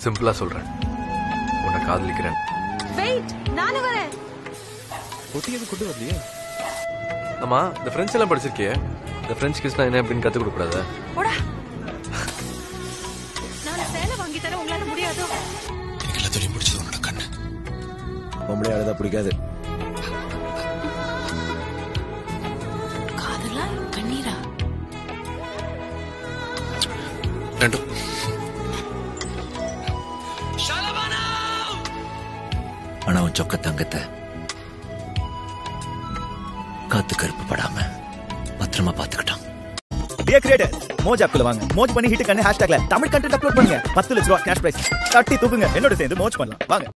சிம்பிளா சொல்றேன் உன்னை காதலிக்கிறேன் வெயிட் நானும் வரேன் ஒட்டியது கொண்டு வரலையே ஆமா இந்த பிரெஞ்ச் எல்லாம் படிச்சிருக்கியே இந்த பிரெஞ்ச் கிஸ்னா என்ன அப்படின்னு கத்து கொடுக்க கூடாதா போடா நான் சேலை வாங்கி தரேன் உங்களால முடியாதோ எனக்கு எல்லாத்தையும் பிடிச்சது உன்னோட கண்ணு பொம்பளை அழுதா பிடிக்காது காதலா கண்ணீரா ரெண்டும் ஆனா உன் சொக்க தங்கத்தை காத்து கருப்பு படாம பத்திரமா பாத்துக்கிட்டான் டியர் கிரியேட்டர் மோஜ் ஆப்குள்ள வாங்க மோஜ் பண்ணி ஹிட் கண்ணு ஹேஷ்டாக்ல தமிழ் கண்டென்ட் அப்லோட் பண்ணுங்க பத்து லட்ச ரூபா கேஷ் பிரைஸ் தட்டி தூக்குங்க என்னோட சேர்ந்து மோஜ் பண்ணலாம் வாங்க